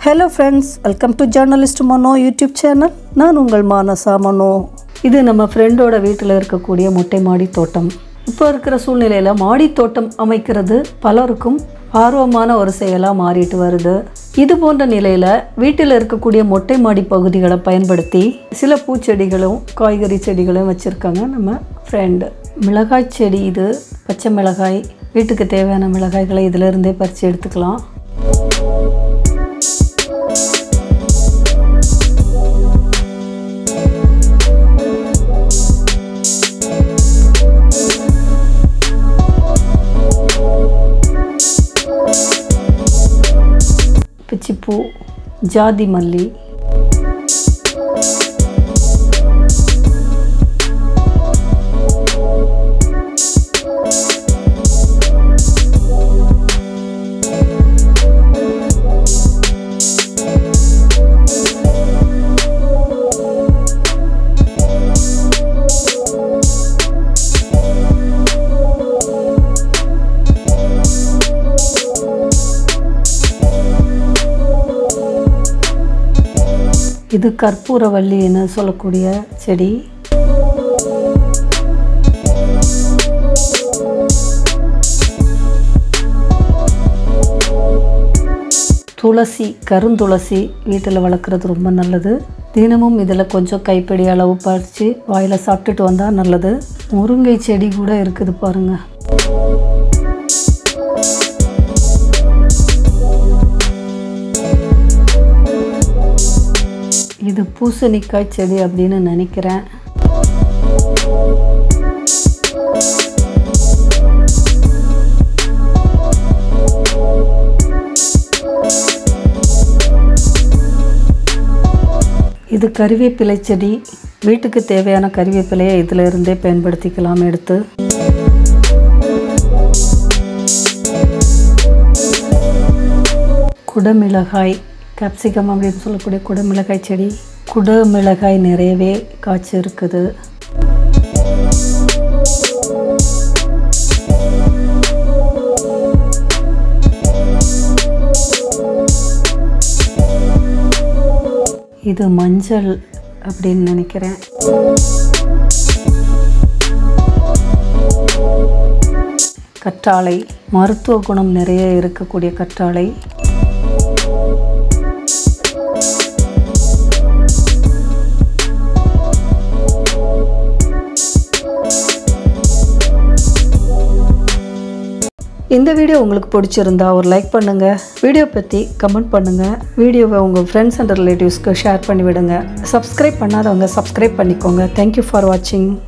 hello friends welcome to journalist Mano YouTube channel நான் உங்கள் மானசா மனோ இது நம்ம ஃப்ரெண்டோட வீட்டில் இருக்கக்கூடிய மொட்டை மாடி தோட்டம் இப்போ இருக்கிற சூழ்நிலையில் மாடி தோட்டம் அமைக்கிறது பலருக்கும் ஆர்வமான ஒரு செயலாக மாறிட்டு வருது இது போன்ற நிலையில் வீட்டில் இருக்கக்கூடிய மொட்டை மாடி பகுதிகளை பயன்படுத்தி சில பூச்செடிகளும் காய்கறி செடிகளும் வச்சுருக்காங்க நம்ம ஃப்ரெண்டு மிளகாய் செடி இது பச்சை மிளகாய் வீட்டுக்கு தேவையான மிளகாய்களை இதிலிருந்தே பறித்து எடுத்துக்கலாம் பிச்சிப்பூ ஜாதி மல்லி இது கற்பூரவல்லின்னு சொல்லக்கூடிய செடி துளசி கருந்துளசி வீட்டில் வளர்க்குறது ரொம்ப நல்லது தினமும் இதில் கொஞ்சம் கைப்பிடி அளவு பறித்து வாயில் சாப்பிட்டுட்டு வந்தால் நல்லது முருங்கை செடி கூட இருக்குது பாருங்கள் இது பூசணிக்காய் செடி அப்படின்னு நினைக்கிறேன் இது கறிவேப்பிலை செடி வீட்டுக்கு தேவையான கறிவேப்பிலையை இதில் இருந்தே பயன்படுத்திக்கலாம் எடுத்து குடமிளகாய் கேப்சிகம் அப்படின்னு சொல்லக்கூடிய குடமிளகாய் செடி குடமிளகாய் நிறையவே காய்ச்சி இருக்குது இது மஞ்சள் அப்படின்னு நினைக்கிறேன் கற்றாழை மருத்துவ குணம் நிறைய இருக்கக்கூடிய கற்றாழை இந்த வீடியோ உங்களுக்கு பிடிச்சிருந்தா ஒரு லைக் பண்ணுங்கள் வீடியோ பற்றி கமெண்ட் பண்ணுங்கள் வீடியோவை உங்கள் ஃப்ரெண்ட்ஸ் அண்ட் ரிலேட்டிவ்ஸ்க்கு ஷேர் பண்ணி விடுங்க சப்ஸ்கிரைப் பண்ணாதவங்க சப்ஸ்கிரைப் பண்ணிக்கோங்க தேங்க்யூ ஃபார் வாட்சிங்